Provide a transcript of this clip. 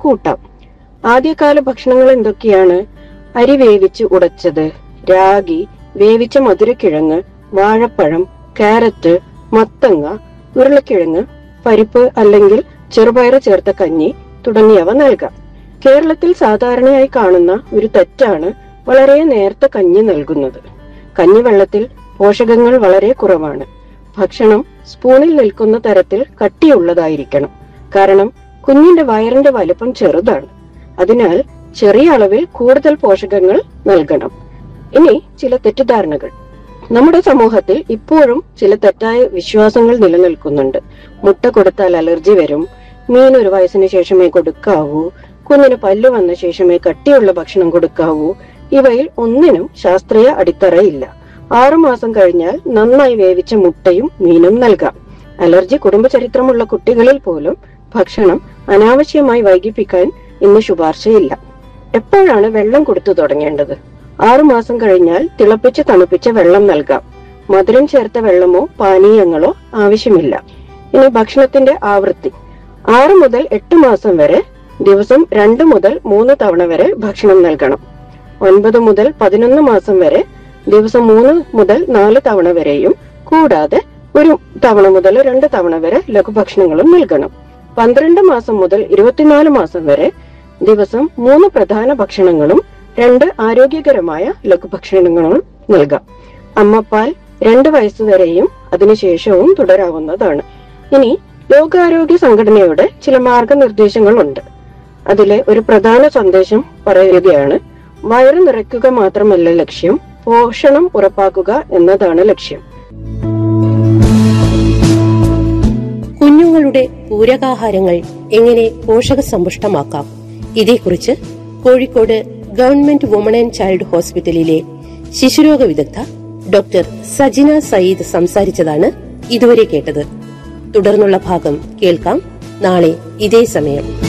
കൂട്ടാം ആദ്യകാല ഭക്ഷണങ്ങൾ എന്തൊക്കെയാണ് അരി വേവിച്ച് ഉടച്ചത് രാഗി വേവിച്ച മധുരക്കിഴങ്ങ് വാഴപ്പഴം കാരറ്റ് മത്തങ്ങ ഉരുളക്കിഴങ്ങ് പരിപ്പ് അല്ലെങ്കിൽ ചെറുപയറ് ചേർത്ത കഞ്ഞി തുടങ്ങിയവ നൽകാം കേരളത്തിൽ സാധാരണയായി കാണുന്ന ഒരു തെറ്റാണ് വളരെ നേർത്ത കഞ്ഞി നൽകുന്നത് കഞ്ഞിവെള്ളത്തിൽ പോഷകങ്ങൾ വളരെ കുറവാണ് ഭക്ഷണം സ്പൂണിൽ നിൽക്കുന്ന തരത്തിൽ കട്ടിയുള്ളതായിരിക്കണം കാരണം കുഞ്ഞിന്റെ വയറിന്റെ വലിപ്പം ചെറുതാണ് അതിനാൽ ചെറിയ അളവിൽ കൂടുതൽ പോഷകങ്ങൾ നൽകണം ഇനി ചില തെറ്റിദ്ധാരണകൾ നമ്മുടെ സമൂഹത്തിൽ ഇപ്പോഴും ചില തെറ്റായ വിശ്വാസങ്ങൾ നിലനിൽക്കുന്നുണ്ട് മുട്ട കൊടുത്താൽ അലർജി വരും മീൻ ഒരു വയസ്സിന് ശേഷമേ കൊടുക്കാവൂ കുഞ്ഞിന് പല്ല് വന്ന ശേഷമേ കട്ടിയുള്ള ഭക്ഷണം കൊടുക്കാവൂ ഇവയിൽ ഒന്നിനും ശാസ്ത്രീയ അടിത്തറയില്ല ആറുമാസം കഴിഞ്ഞാൽ നന്നായി വേവിച്ച മുട്ടയും മീനും നൽകാം അലർജി കുടുംബചരിത്രമുള്ള കുട്ടികളിൽ പോലും ഭക്ഷണം അനാവശ്യമായി വൈകിപ്പിക്കാൻ ഇന്ന് ശുപാർശയില്ല എപ്പോഴാണ് വെള്ളം കൊടുത്തു തുടങ്ങേണ്ടത് ആറുമാസം കഴിഞ്ഞാൽ തിളപ്പിച്ച് തണുപ്പിച്ച വെള്ളം നൽകാം മധുരം ചേർത്ത വെള്ളമോ പാനീയങ്ങളോ ആവശ്യമില്ല ഇനി ഭക്ഷണത്തിന്റെ ആവൃത്തി ആറ് മുതൽ എട്ട് മാസം വരെ ദിവസം രണ്ട് മുതൽ മൂന്ന് തവണ വരെ ഭക്ഷണം നൽകണം ഒൻപത് മുതൽ പതിനൊന്ന് മാസം വരെ ദിവസം മൂന്ന് മുതൽ നാല് തവണ വരെയും കൂടാതെ ഒരു തവണ മുതൽ രണ്ട് തവണ വരെ ലഘുഭക്ഷണങ്ങളും നൽകണം പന്ത്രണ്ട് മാസം മുതൽ ഇരുപത്തിനാല് മാസം വരെ ദിവസം മൂന്ന് പ്രധാന ഭക്ഷണങ്ങളും രണ്ട് ആരോഗ്യകരമായ ലഘുഭക്ഷണങ്ങളും നൽകാം അമ്മപ്പാൽ രണ്ട് വയസ്സ് വരെയും അതിനുശേഷവും തുടരാവുന്നതാണ് ഇനി ലോകാരോഗ്യ സംഘടനയുടെ ചില മാർഗനിർദ്ദേശങ്ങളുണ്ട് അതിലെ ഒരു പ്രധാന സന്ദേശം പറയുകയാണ് വയറ് നിറയ്ക്കുക മാത്രമല്ല ലക്ഷ്യം പോഷണം ഉറപ്പാക്കുക എന്നതാണ് ലക്ഷ്യം കുഞ്ഞുങ്ങളുടെ പൂരകാഹാരങ്ങൾ എങ്ങനെ പോഷകസമ്പുഷ്ടമാക്കാം ഇതേക്കുറിച്ച് Kozhikode government woman and child ഹോസ്പിറ്റലിലെ ശിശുരോഗ വിദഗ്ധ ഡോക്ടർ സജിന സയ്യിദ് സംസാരിച്ചതാണ് ഇതുവരെ കേട്ടത് തുടർന്നുള്ള ഭാഗം കേൾക്കാം നാളെ ഇതേ സമയം